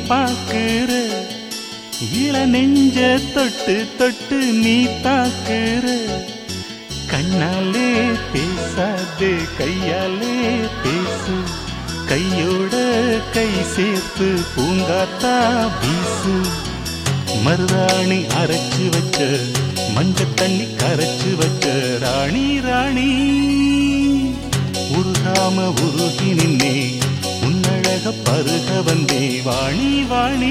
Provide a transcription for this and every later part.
பாக்குற இள நெஞ்ச தொட்டு தொட்டு நீ தாக்குற கண்ணாலே பேசாதே கையாலே பேசு கையோட கை சேர்த்து பூங்காத்தா வீசு மருதாணி அரைச்சு வச்ச மஞ்ச தண்ணி கரைச்சு வச்ச ராணி ராணி உருகாம உருகி நின்னே உன்னழக பருக வந்தே வாணி வாணி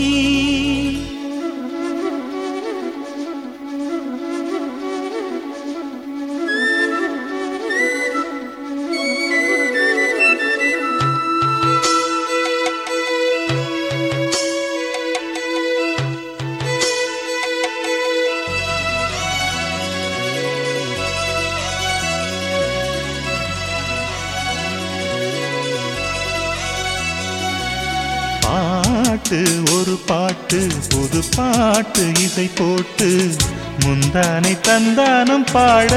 பாட்டு ஒரு பாட்டு புது பாட்டு இசை போட்டு முந்தானை தந்தானம் பாட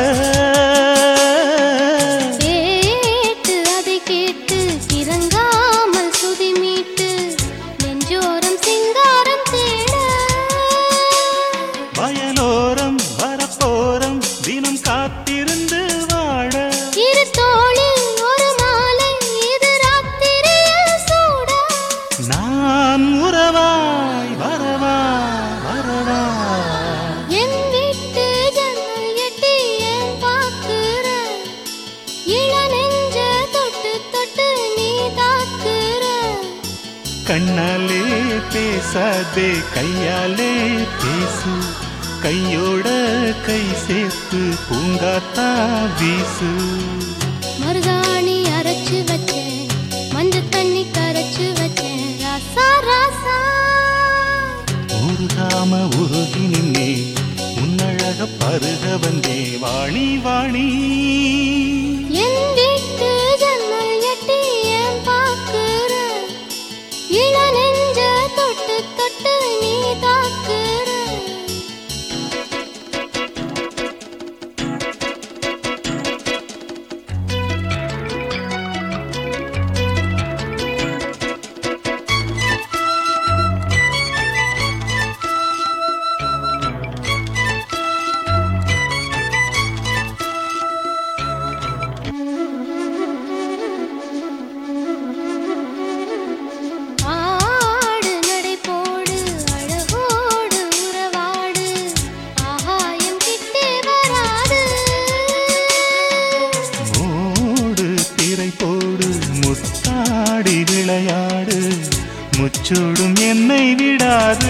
கேட்டு அதை கேட்டு இறங்காமல் சுதி மீட்டு நெஞ்சோரம் சிங்காரம் தேட வயலோரம் வரப்போரம் தினம் காத்திருந்து வாழ இரு தோளில் ஒரு மாலை இது ராத்திரியில் சூட நான் உறவாய் வரவா வரவா என் வீட்டு ஜன்னல் எட்டி ஏன் பார்க்கிற இள நெஞ்ச தொட்டு தொட்டு நீ தாக்குற கண்ணாலே பேசாதே கையாலே பேசு கையோட கை சேர்த்து பூங்காத்தா வீசு மருதாணி அரைச்சு வச்சேன் மஞ்ச தண்ணி கரைச்சு வச்சேன் ராசா ராசா உருகாம உருகி நின்னே உன்னழக பருக வந்தே வாணி வாணி என் வீட்டு ஜன்னல் எட்டி ஏன் பார்க்கிற இள நெஞ்ச தொட்டு தொட்டு நீ தாக்குற ஆடு நடை போடு அழகோடு உறவாடு ஆகாயம் கிட்டே வராது மூடு திரை போடு முத்தாடி விளையாடு முச்சூடும் என்னை விடாது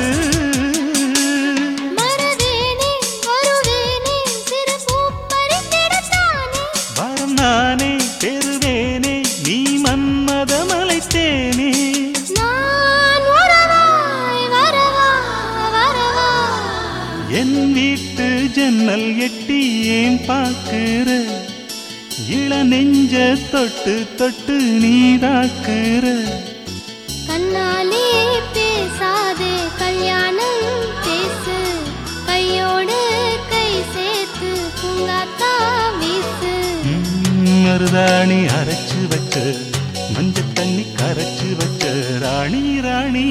மறவேனே வருவேனே சிறு பூப்பறித்திடத்தானே வரம் நானே பெறுவேனே நீ மன்மதமலைத்தேனே நான் உறவாய் வரவா வரவா என் வீட்டு ஜன்னல் எட்டி ஏன் பார்க்கிற இள நெஞ்ச தொட்டு தொட்டு நீதாக்குற கண்ணாலே பேசாதே கல்யாணம் பேசு கையோடு கை சேர்த்து பூங்காத்தா வீசு ம், மருதாணி அரைச்சு வச்ச மஞ்ச தண்ணி கரைச்சு வச்ச ராணி ராணி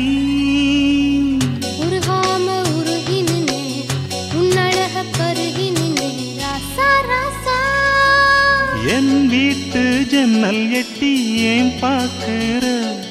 உருகாம உருகி நின்னே உன்னழக பருகி நின்னே ராசா ராசா என் வீட்டு ஜன்னல் எட்டி ஏன் பார்க்கிற